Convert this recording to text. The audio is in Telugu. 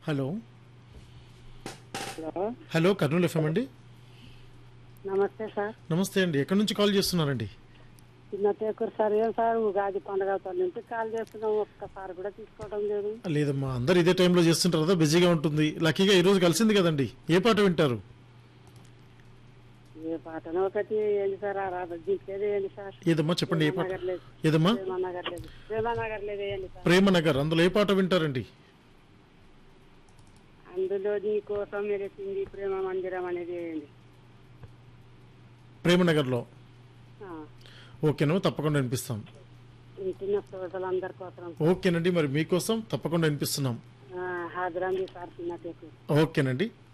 hello hello hello Kurnool FM అండి నమస్తే సార్ నమస్తే అండి ఎక్కడి నుంచి కాల్ చేస్తున్నారండి చిన్న టేకూరు సార్ ఏం సార్ ఉగాది పండుగ నుంచి కాల్ చేస్తున్నాం ఒక్కసారి కూడా తీసుకోవడం లేదు లేదమ్మా అందరు ఇదే టైంలో చేస్తుంటారు కదా బిజీగా ఉంటుంది లక్కీగా ఈ రోజు కలిసింది కదండి ఏ పాట వింటారు ఏ పాటనో ఒకటి ఏంటి సార్ ఆ రాధ దించేది ఏంటి సార్ ఏదమ్మా చెప్పండి ఏ పాట ప్రేమనగర్ లేదు ఏదమ్మా ప్రేమనగర్ లేదు ప్రేమనగర్ లేదు ఏంటి సార్ ప్రేమనగర్ అందులో ఏ పాట వింటారండి అందులో నీ కోసం మెరిసింది ప్రేమ మందిరం అనేది ఏంటి ప్రేమనగర్లో ఓకేనా తప్పకుండా వినిపిస్తాం ఇంటిన శ్రోతలందరి కోసం ఓకేనండి మరి మీకోసం తప్పకుండా వినిపిస్తున్నాం హాజరంది సార్ చిన్న టేకూరు ఓకేనండి